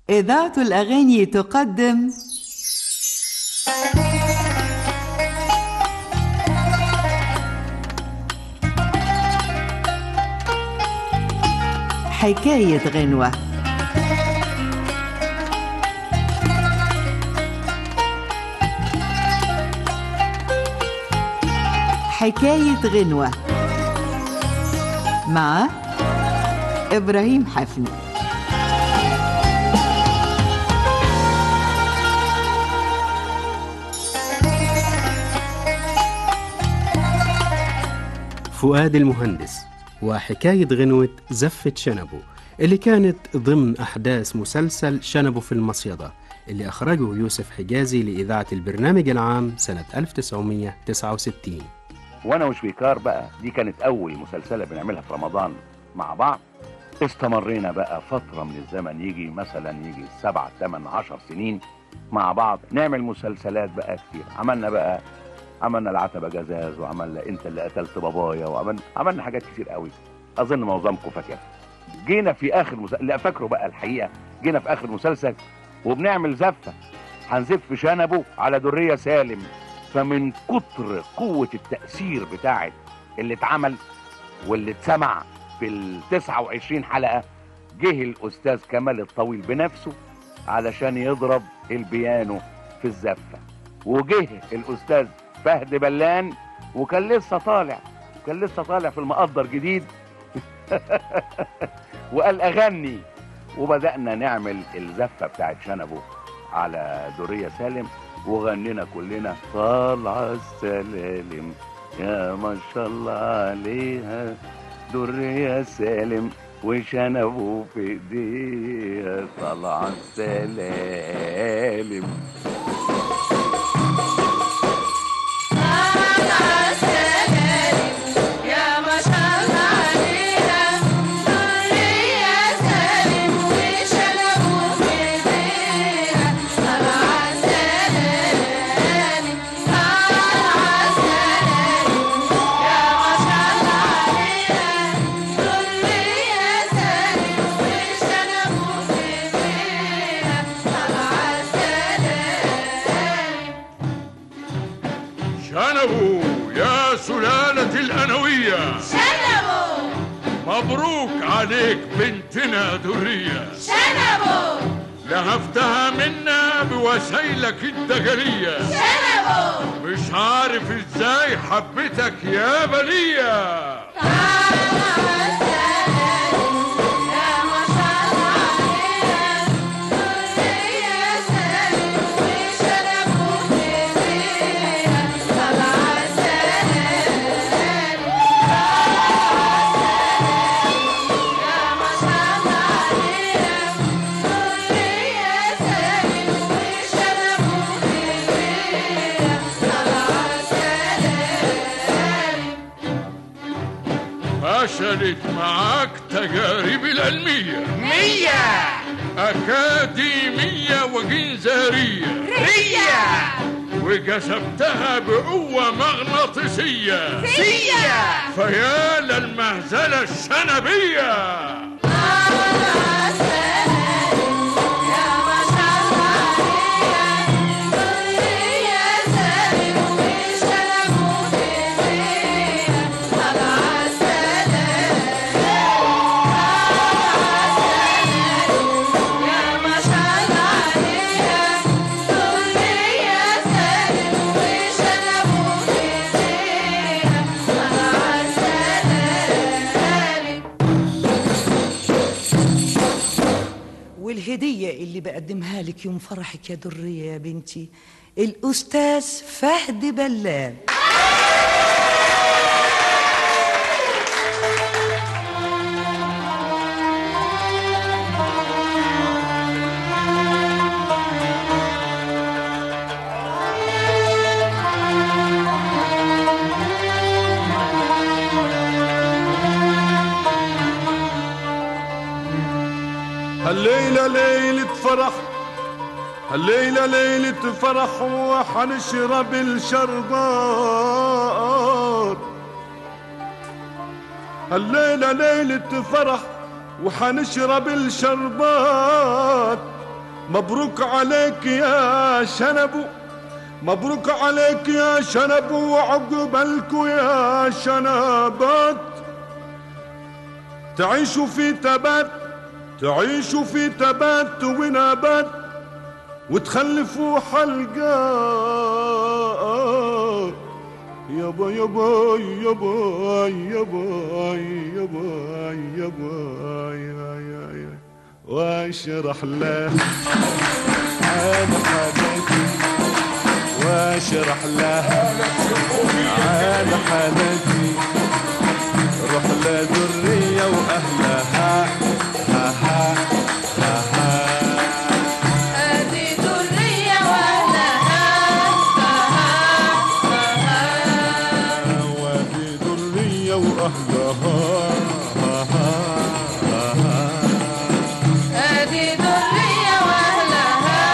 إذاعة الأغاني تقدم حكاية غنوة حكاية غنوة مع إبراهيم حفني فؤاد المهندس وحكاية غنوة زفة شنبه اللي كانت ضمن أحداث مسلسل شنبه في المصيدة اللي أخرجه يوسف حجازي لإذاعة البرنامج العام سنة 1969 وانا وشويكار بقى دي كانت اول مسلسله بنعملها في رمضان مع بعض استمرينا بقى فتره من الزمن يجي مثلا يجي سبعة ثمان عشر سنين مع بعض نعمل مسلسلات بقى كتير عملنا بقى عملنا العتبة جزاز وعملنا انت اللي قتلت بابايا وعملنا عملنا حاجات كتير قوي اظن معظمكم فاكرها جينا في اخر مسلسل لا فاكره بقى الحقيقه جينا في اخر مسلسل وبنعمل زفه هنزف شنبه على دريه سالم فمن كتر قوة التأثير بتاعت اللي اتعمل واللي اتسمع في ال 29 حلقة جه الأستاذ كمال الطويل بنفسه علشان يضرب البيانو في الزفة وجه الأستاذ فهد بلان وكان لسه طالع كان لسه طالع في المقدر جديد وقال أغني وبدأنا نعمل الزفة بتاعت شنبه على دورية سالم وغنينا كلنا طالعة السلالم يا ما شاء الله عليها درية سالم وشنبه في ايديها طالعة السلالم يا ما شاء الله عليها درية سالم وشنبه في ايديها طالعة سلالم طالعة سلالم يا ما شاء الله عليها درية سالم وشنبه في ايديها طالعة سلالم شنبوا يا سلالة الأنوية شنبه مبروك عليك بنتنا درية شنبه لهفتها منا بوسايلك الدجلية شنبه مش عارف ازاي حبيتك يا بلية فشلت معاك تجارب العلمية مية أكاديمية وجنزارية رية وجذبتها بقوة مغناطيسية سية فيا للمهزلة الشنبية والهدية اللي بقدمها لك يوم فرحك يا درية يا بنتي الأستاذ فهد بلان الليلة ليلة فرح الليلة ليلة فرح وحنشرب الشربات الليلة ليلة فرح وحنشرب الشربات مبروك عليك يا شنبو مبروك عليك يا شنبو وعقبالكوا يا شنبات تعيشوا في تبات تعيشوا في تبات ونبات وتخلفوا حلقات يابا يابا يابا يابا يابا يابا يا يا يا واشرح له انا حاجتي واشرح له انا حالتي روح لذرية واهلها ها ها ها ها هذه ذرية وأهلها وفي ذرية واهلها ها ها ها ها هذه ذرية وأهلها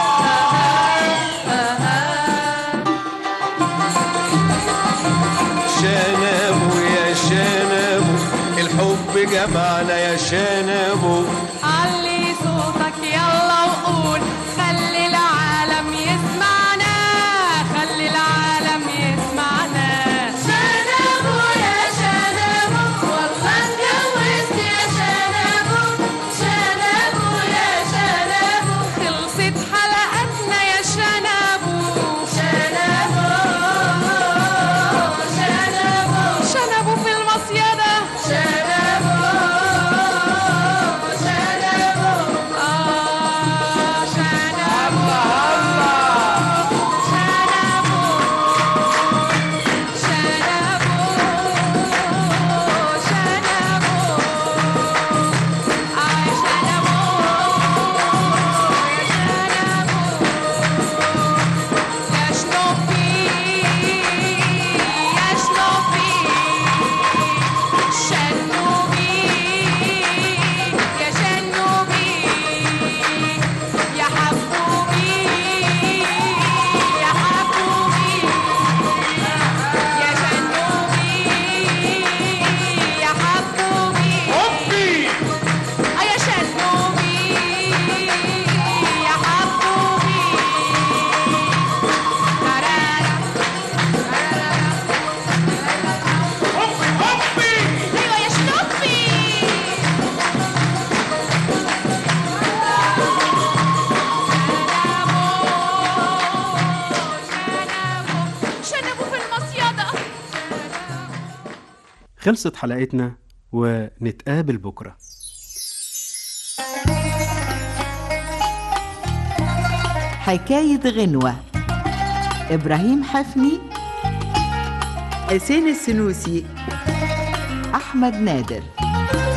شنبو يا شنبو الحب جمعنا يا شنبو علي صوتك يلا وقول خلي العالم يسمعنا خلي العالم يسمعنا شنبو يا شنبو والله اتجوزت يا شنبو شنبو يا شنبو خلصت حلقتنا يا شنبو شنبو شنبو شنبو في المصيدة شنبو شنبو آه شنبو شنبو شنبو شنبو آه شنبو يا شنوبي يا شنوبي شنوبي يا شنوبي يا حبوبي يا حبوبي يا شنوبي يا حبوبي حبي آه يا شنوبي يا حبوبي ترارا حبي ايوه يا شنوبي شنبوا في المصيدة خلصت حلقتنا ونتقابل بكره حكاية غنوة إبراهيم حفني حسين السنوسي أحمد نادر